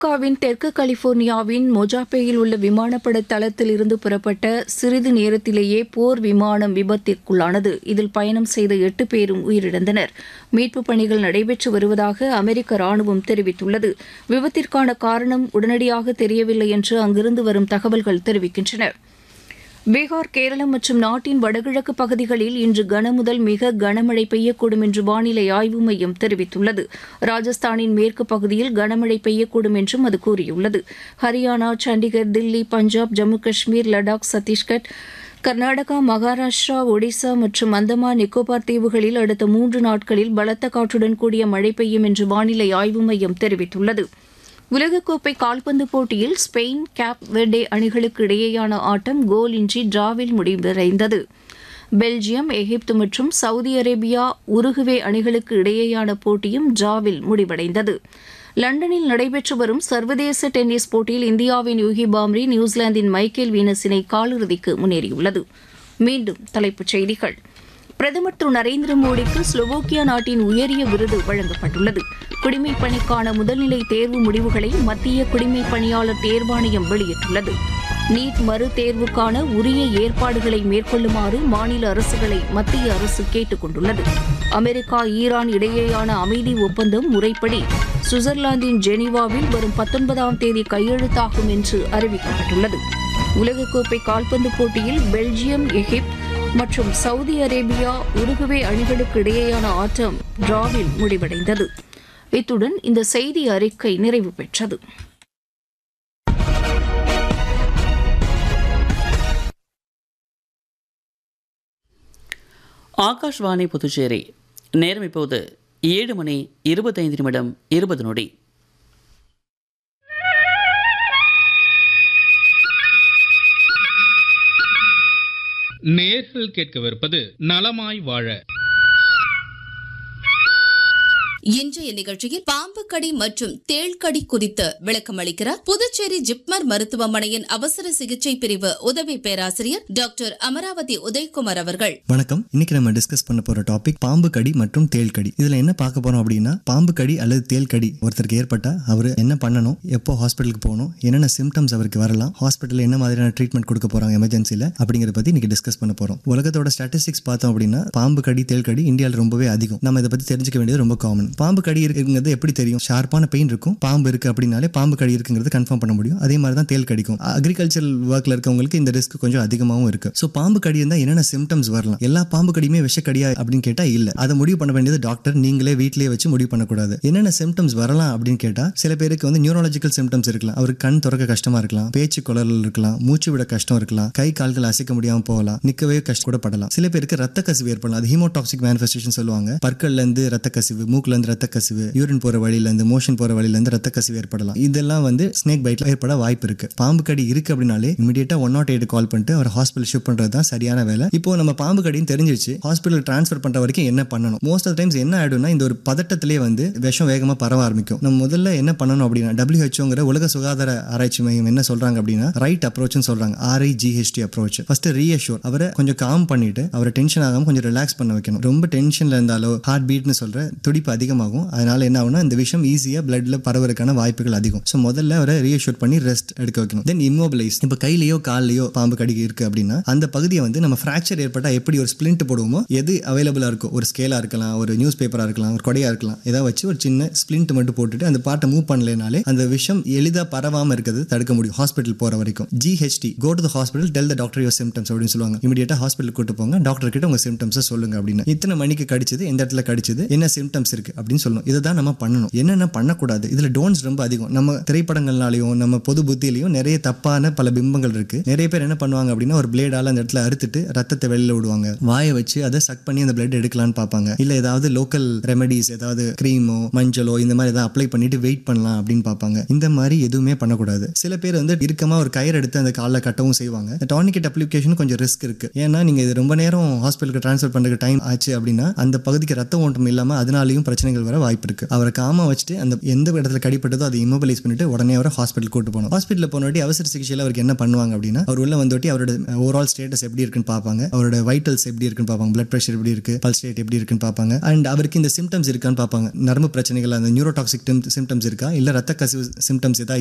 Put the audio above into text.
அமெரிக்காவின் தெற்கு கலிபோர்னியாவின் மொஜாப்பேயில் உள்ள விமானப்பட தளத்தில் இருந்து புறப்பட்ட சிறிது நேரத்திலேயே போர் விமானம் விபத்திற்குள்ளானது இதில் பயணம் செய்த எட்டு பேரும் உயிரிழந்தனர் மீட்புப் பணிகள் நடைபெற்று வருவதாக அமெரிக்க ராணுவம் தெரிவித்துள்ளது விபத்திற்கான காரணம் உடனடியாக தெரியவில்லை என்று அங்கிருந்து வரும் தகவல்கள் தெரிவிக்கின்றன பீகார் கேரளம் மற்றும் நாட்டின் வடகிழக்கு பகுதிகளில் இன்று கனமுதல் மிக கனமழை பெய்யக்கூடும் என்று வானிலை ஆய்வு மையம் தெரிவித்துள்ளது ராஜஸ்தானின் மேற்கு பகுதியில் கனமழை பெய்யக்கூடும் என்றும் அது கூறியுள்ளது ஹரியானா சண்டிகர் தில்லி பஞ்சாப் ஜம்மு காஷ்மீர் லடாக் சத்தீஸ்கர் கர்நாடகா மகாராஷ்டிரா ஒடிசா மற்றும் அந்தமான் நிக்கோபார் தீவுகளில் அடுத்த மூன்று நாட்களில் பலத்த காற்றுடன் கூடிய மழை பெய்யும் என்று வானிலை ஆய்வு மையம் தெரிவித்துள்ளது உலகக்கோப்பை கால்பந்து போட்டியில் ஸ்பெயின் கேப் வெர்டே அணிகளுக்கு இடையேயான ஆட்டம் கோல் இன்றி டிராவில் முடிவடைந்தது பெல்ஜியம் எகிப்து மற்றும் சவுதி அரேபியா உருகுவே அணிகளுக்கு இடையேயான போட்டியும் டிராவில் முடிவடைந்தது லண்டனில் நடைபெற்று வரும் சர்வதேச டென்னிஸ் போட்டியில் இந்தியாவின் யூகி பாம்ரி நியூசிலாந்தின் மைக்கேல் வீனஸினை காலிறுதிக்கு முன்னேறியுள்ளது மீண்டும் தலைப்புச் செய்திகள் பிரதமர் திரு நரேந்திர மோடிக்கு ஸ்லோவோக்கியா நாட்டின் உயரிய விருது வழங்கப்பட்டுள்ளது குடிமைப் பணிக்கான முதல்நிலை தேர்வு முடிவுகளை மத்திய குடிமைப் பணியாளர் தேர்வாணையம் வெளியிட்டுள்ளது நீட் மறு தேர்வுக்கான உரிய ஏற்பாடுகளை மேற்கொள்ளுமாறு மாநில அரசுகளை மத்திய அரசு கேட்டுக் கொண்டுள்ளது அமெரிக்கா ஈரான் இடையேயான அமைதி ஒப்பந்தம் முறைப்படி சுவிட்சர்லாந்தின் ஜெனீவாவில் வரும் பத்தொன்பதாம் தேதி கையெழுத்தாகும் என்று அறிவிக்கப்பட்டுள்ளது உலகக்கோப்பை கால்பந்து போட்டியில் பெல்ஜியம் எகிப்து மற்றும் சவுதி அரேபியா உருகுவே அணிகளுக்கு இடையேயான ஆட்டம் டிராவில் முடிவடைந்தது இத்துடன் இந்த செய்தி அறிக்கை நிறைவு பெற்றது ஆகாஷ்வாணி புதுச்சேரி நேரம் இப்போது ஏழு மணி இருபத்தைந்து நிமிடம் இருபது நொடி நேர்கள் கேட்கவிருப்பது நலமாய் வாழ இன்றைய நிகழ்ச்சியில் பாம்பு கடி மற்றும் தேள் கடி குறித்து விளக்கம் அளிக்கிறார் புதுச்சேரி ஜிப்மர் மருத்துவமனையின் அவசர சிகிச்சை பிரிவு உதவி பேராசிரியர் டாக்டர் அமராவதி உதயகுமார் அவர்கள் வணக்கம் இன்னைக்கு நம்ம டிஸ்கஸ் பண்ண போற டாபிக் பாம்பு கடி மற்றும் தேள் கடி இதுல என்ன பார்க்க போறோம் அப்படின்னா பாம்பு கடி அல்லது தேள் கடி ஒருத்தருக்கு ஏற்பட்டா அவர் என்ன பண்ணணும் எப்போ ஹாஸ்பிட்டலுக்கு போகணும் என்னென்ன சிம்டம்ஸ் அவருக்கு வரலாம் ஹாஸ்பிட்டல் என்ன மாதிரியான ட்ரீட்மெண்ட் கொடுக்க போறாங்க எமர்ஜென்சில அப்படிங்கறத பத்தி இன்னைக்கு டிஸ்கஸ் பண்ண போறோம் உலகத்தோட ஸ்டாட்டிஸ்டிக்ஸ் பார்த்தோம் அப்படின்னா பாம்பு கடி தேள் கடி இந்தியாவில் ரொம்பவே அதிகம் நம்ம இதை பத்தி தெரிஞ்சுக்க வேண்டியது ரொம்ப காமன் பாம்பு கடி இருக்குங்கிறது எப்படி தெரியும் ஷார்ப்பான பெயின் இருக்கும் பாம்பு இருக்கு அப்படின்னாலே பாம்பு கடி இருக்குங்கிறது கன்ஃபார்ம் பண்ண முடியும் அதே மாதிரி தான் தேள் கடிக்கும் அக்ரிகல்ச்சர் ஒர்க்ல இருக்கவங்களுக்கு இந்த ரிஸ்க் கொஞ்சம் அதிகமாகவும் இருக்கு ஸோ பாம்பு கடி இருந்தால் என்னென்ன சிம்டம்ஸ் வரலாம் எல்லா பாம்பு கடியுமே விஷக்கடியா அப்படின்னு கேட்டா இல்ல அதை முடிவு பண்ண வேண்டியது டாக்டர் நீங்களே வீட்டிலேயே வச்சு முடிவு பண்ணக்கூடாது என்னென்ன சிம்டம்ஸ் வரலாம் அப்படின்னு கேட்டா சில பேருக்கு வந்து நியூரலாஜிக்கல் சிம்டம்ஸ் இருக்கலாம் அவருக்கு கண் திறக்க கஷ்டமா இருக்கலாம் பேச்சு குளறல் இருக்கலாம் மூச்சு விட கஷ்டம் இருக்கலாம் கை கால்கள் அசைக்க முடியாம போகலாம் நிக்கவே கஷ்டம் கூட படலாம் சில பேருக்கு ரத்த கசிவு ஏற்படலாம் அது ஹீமோடாக்சிக் மேனிஃபெஸ்டேஷன் சொல்லுவாங்க பற்கள்ல இருந்து ரத்த கசிவு மூக்குல இருந்து ரத்த கசிவு யூரின் போற வழியில இருந்து மோஷன் போற வழியில இருந்து ரத்த கசிவு ஏற்படலாம் இதெல்லாம் வந்து ஸ்னேக் பைட்ல ஏற்பட வாய்ப்பு இருக்கு பாம்பு கடி இருக்கு அப்படின்னாலே இமீடியட்டா ஒன் நாட் எயிட் கால் பண்ணிட்டு அவர் ஹாஸ்பிட்டல் ஷிஃப்ட் பண்றது தான் சரியான வேலை இப்போ நம்ம பாம்பு கடின்னு தெரிஞ்சிருச்சு ஹாஸ்பிட்டல் ட்ரான்ஸ்ஃபர் பண்ற வரைக்கும் என்ன பண்ணணும் மோஸ்ட் ஆஃப் டைம்ஸ் என்ன ஆயிடும்னா இந்த ஒரு பதட்டத்திலே வந்து விஷம் வேகமா பரவ ஆரம்பிக்கும் நம்ம முதல்ல என்ன பண்ணணும் அப்படின்னா டபிள்யூஹெச்ஓங்கிற உலக சுகாதார ஆராய்ச்சி மையம் என்ன சொல்றாங்க அப்படின்னா ரைட் அப்ரோச்னு சொல்றாங்க ஆர்ஐஜிஹெச்டி அப்ரோச் ஃபர்ஸ்ட் ரீஅஷூர் அவரை கொஞ்சம் காம் பண்ணிட்டு அவரை டென்ஷன் ஆகாம கொஞ்சம் ரிலாக்ஸ் பண்ண வைக்கணும் ரொம்ப டென்ஷன்ல இருந்தாலோ ஹார்ட் பீட்னு சொல்ற துடிப்பு அதிகமாகும் அதனால என்ன ஆகும்னா இந்த விஷயம் ஈஸியா பிளட்ல பரவறதுக்கான வாய்ப்புகள் அதிகம் ஸோ முதல்ல அவரை ரீஅஷூர் பண்ணி ரெஸ்ட் எடுக்க வைக்கணும் தென் இம்மோபிளைஸ் இப்போ கையிலயோ கால்லயோ பாம்பு கடி இருக்கு அப்படின்னா அந்த பகுதியை வந்து நம்ம ஃப்ராக்சர் ஏற்பட்டா எப்படி ஒரு ஸ்பிளிண்ட் போடுவோமோ எது அவைலபிளா இருக்கும் ஒரு ஸ்கேலா இருக்கலாம் ஒரு நியூஸ் பேப்பரா இருக்கலாம் ஒரு கொடையா இருக்கலாம் ஏதாவது வச்சு ஒரு சின்ன ஸ்பிளிண்ட் மட்டும் போட்டுட்டு அந்த பார்ட்டை மூவ் பண்ணலனாலே அந்த விஷயம் எளிதா பரவாம இருக்கிறது தடுக்க முடியும் ஹாஸ்பிட்டல் போற வரைக்கும் ஜிஹெச்டி go to the hospital tell the doctor your symptoms அப்படின்னு சொல்லுவாங்க இமீடியட்டா ஹாஸ்பிட்டல் கூட்டு போங்க டாக்டர் கிட்ட உங்க சிம்டம்ஸை சொல்லுங்க அப்படின்னு இத்தனை மணிக்கு கடிச்சது எந்த இடத்துல கடிச்சது என்ன சிம்டம்ஸ் இருக்கு அப்படின்னு சொல்லணும் இதை தான் நம்ம பண்ணணும் என்னென்ன பண்ணக்கூடாது இதுல டோன்ஸ் ரொம்ப அதிகம் நம்ம திரைப்படங்கள்னாலையும் நம்ம பொது புத்தியிலையும் நிறைய தப்பான பல பிம்பங்கள் இருக்கு நிறைய பேர் என்ன பண்ணுவாங்க அப்படின்னா ஒரு பிளேடால அந்த இடத்துல அறுத்துட்டு ரத்தத்தை வெளியில விடுவாங்க வாயை வச்சு அதை சக் பண்ணி அந்த பிளட் எடுக்கலாம்னு பார்ப்பாங்க இல்ல ஏதாவது லோக்கல் ரெமெடிஸ் ஏதாவது கிரீமோ மஞ்சளோ இந்த மாதிரி ஏதாவது அப்ளை பண்ணிட்டு வெயிட் பண்ணலாம் அப்படின்னு பார்ப்பாங்க இந்த மாதிரி எதுவுமே பண்ணக்கூடாது சில பேர் வந்து இறுக்கமா ஒரு கயிறு எடுத்து அந்த காலில் கட்டவும் செய்வாங்க இந்த டானிக்கெட் அப்ளிகேஷன் கொஞ்சம் ரிஸ்க் இருக்கு ஏன்னா நீங்க இது ரொம்ப நேரம் ஹாஸ்பிட்டலுக்கு ட்ரான்ஸ்ஃபர் பண்றதுக்கு டைம் ஆச்சு அப்படின்னா அந்த பகுதிக்கு ரத்த ஓட்டம் இல்லாம அதனாலையும் பிரச்சனை பிரச்சனைகள் வர வாய்ப்பு இருக்கு அவரை காமா வச்சுட்டு அந்த எந்த இடத்துல கடிப்பட்டதோ அதை இமோபிலைஸ் பண்ணிட்டு உடனே அவரை ஹாஸ்பிட்டல் கூட்டு போகணும் ஹாஸ்பிட்டல் போனவாட்டி அவசர சிகிச்சையில் அவருக்கு என்ன பண்ணுவாங்க அப்படின்னா அவர் உள்ள வந்தோட்டி அவரோட ஓவரால் ஸ்டேட்டஸ் எப்படி இருக்குன்னு பார்ப்பாங்க அவரோட வைட்டல்ஸ் எப்படி இருக்குன்னு பார்ப்பாங்க பிளட் ப்ரெஷர் எப்படி இருக்கு பல்ஸ் ரேட் எப்படி இருக்குன்னு பார்ப்பாங்க அண்ட் அவருக்கு இந்த சிம்டம்ஸ் இருக்கான்னு பார்ப்பாங்க நரம்பு பிரச்சனைகள் அந்த நியூரோடாக்சிக் சிம்டம்ஸ் இருக்கா இல்லை ரத்த கசிவு சிம்டம்ஸ் ஏதாவது